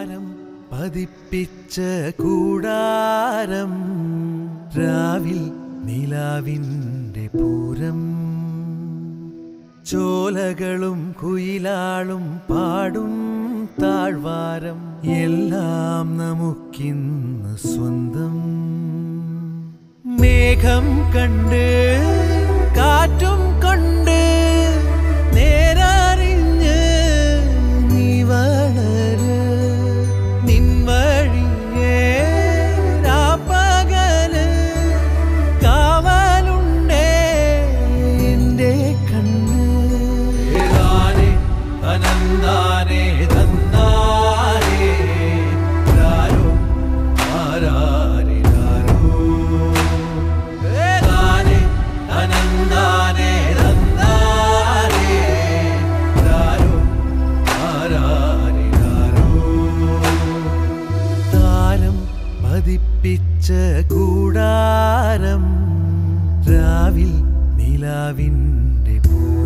താരം പതിപ്പിച്ച കൂടാരം രാവിൽ നിലാവിൻ്റെ പൂരം ചോലകളും കുയിലാളും പാടും താഴ്വാരം എല്ലാം നമുക്കിന്ന് സ്വന്തം മേഘം കണ്ട് കാറ്റും കൊണ്ട് നേരറിഞ്ഞ് നീ വളര് നിൻ വഴിയേ രാപ്പകല് കാവലുണ്ടേ എൻ്റെ കണ്ണ് ഏതാനേ അനന്താനേ തന്നാരേ രാരോ ആരാരിരാരോ ഏതാനേ അനന്താനേ തന്നാരേ രാരോ ആരാരിരാരോ താരം പതിപ്പിച്ച കൂടാരം രാവിൽ നിലാവിൻ്റെ പൂ